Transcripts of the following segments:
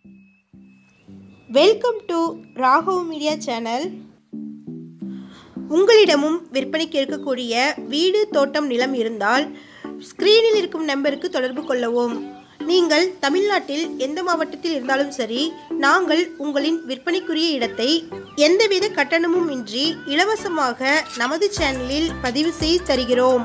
welcome to Raghav media channel உங்களிடமும் விற்பனைக்கு இருக்கக்கூடிய வீடு தோட்டம் நிலம் இருந்தால் ஸ்க்ரீனில் இருக்கும் நம்பருக்கு தொடர்பு கொள்ளவும் நீங்கள் தமிழ்நாட்டில் எந்த மாவட்டத்தில் இருந்தாலும் சரி நாங்கள் உங்களின் விற்பனைக்குரிய இடத்தை எந்தவித கட்டணமும் இன்றி இலவசமாக நமது சேனலில் பதிவு செய்து தருகிறோம்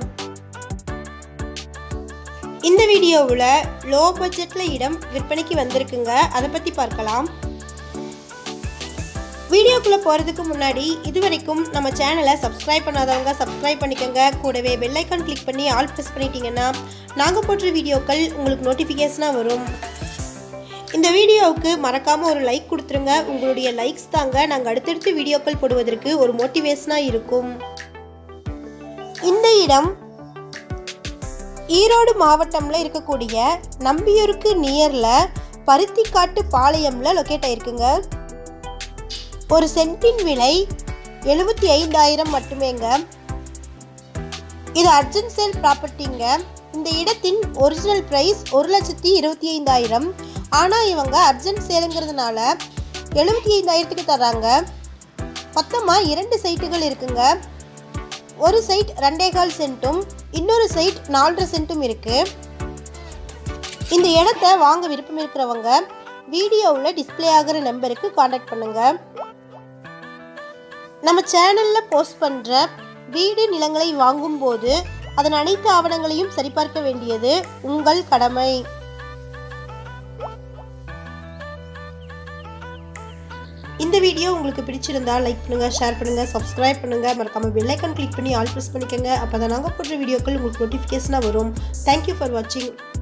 இந்த வீடியோவில் லோ பட்ஜெட்டில் இடம் விற்பனைக்கு வந்திருக்குங்க அதை பற்றி பார்க்கலாம் வீடியோக்குள்ளே போகிறதுக்கு முன்னாடி இதுவரைக்கும் நம்ம சேனலை சப்ஸ்கிரைப் பண்ணாதவங்க சப்ஸ்கிரைப் பண்ணிக்கோங்க கூடவே பெல் ஐக்கான் கிளிக் பண்ணி ஆல் ப்ரெஸ் பண்ணிட்டீங்கன்னா நாங்கள் போடுற வீடியோக்கள் உங்களுக்கு நோட்டிஃபிகேஷனாக வரும் இந்த வீடியோவுக்கு மறக்காமல் ஒரு லைக் கொடுத்துருங்க உங்களுடைய லைக்ஸ் தாங்க நாங்கள் அடுத்தடுத்து வீடியோக்கள் போடுவதற்கு ஒரு மோட்டிவேஷனாக இருக்கும் இந்த இடம் ஈரோடு மாவட்டம்ல இருக்கக்கூடிய நம்பியூருக்கு நியர்ல பருத்திக்காட்டு பாளையம்ல லொக்கேட் ஆயிருக்குங்க ஒரு சென்ட்டின் விலை எழுபத்தி ஐந்தாயிரம் மட்டுமேங்க இது அர்ஜென்ட் சேல் ப்ராப்பர்ட்டிங்க இந்த இடத்தின் ஒரிஜினல் ப்ரைஸ் ஒரு லட்சத்தி இருபத்தி ஐந்தாயிரம் ஆனால் இவங்க அர்ஜென்ட் சேலுங்கிறதுனால எழுபத்தி ஐந்தாயிரத்துக்கு தர்றாங்க மொத்தமாக இரண்டு சைட்டுகள் இருக்குங்க ஒரு சைட் ரெண்டே கால் சென்ட்டும் இன்னொரு சைட் நாலரை சென்ட்டும் இருக்கு இந்த இடத்த வாங்க விருப்பம் இருக்கிறவங்க வீடியோவில் டிஸ்ப்ளே ஆகிற நம்பருக்கு காண்டாக்ட் பண்ணுங்க நம்ம சேனலில் போஸ்ட் பண்ணுற வீடு நிலங்களை வாங்கும்போது அதன் அனைத்து ஆவணங்களையும் சரிபார்க்க வேண்டியது உங்கள் கடமை இந்த வீடியோ உங்களுக்கு பிடிச்சிருந்தா லைக் பண்ணுங்க ஷேர் பண்ணுங்க சப்ஸ்கிரைப் பண்ணுங்க மறக்காம பெல் ஐக்கான் கிளிக் பண்ணி ஆல் ப்ரெஸ் பண்ணிக்கோங்க அப்போ தான் நாங்கள் போடுற வீடியோக்கள் உங்களுக்கு நோட்டிஃபிகேஷனாக வரும் தேங்க்யூ ஃபார் வாட்சிங்